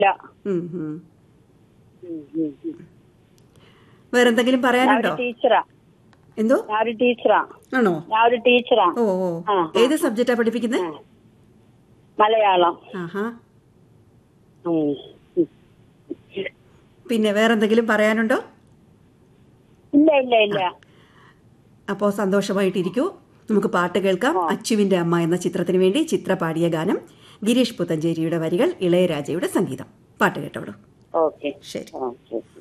ഇല്ല ഉം, ഉം. ഉം, ഉം, ഉം. വേറെന്തെങ്കിലും ഞാൻ ഒരു പറയാനുണ്ടോ ടീച്ചറാ എന്തോ ഞാൻ ഒരു ടീച്ചറാ ആണോ ഞാൻ ഒരു ടീച്ചറാ ഓ ഓ ആ, ഏത് സബ്ജക്റ്റാ പഠിപ്പിക്കുന്നത് മലയാളം ആഹാ ഉം, ഉം. പിന്നെ വേറെന്തെങ്കിലും പറയാനുണ്ടോ ഇല്ല ഇല്ല ഇല്ല അപ്പോൾ സന്തോഷമായിട്ടിരിക്കൂ നമുക്ക് പാട്ട് കേൾക്കാം അച്ചുവിന്റെ അമ്മ എന്ന ചിത്രത്തിന് വേണ്ടി ചിത്ര പാടിയ ഗാനം ഗിരീഷ് പുത്തഞ്ചേരിയുടെ വരികൾ ഇളയരാജയുടെ സംഗീതം പാട്ട് കേട്ടോളൂ ഓക്കെ ശരി ഓക്കെ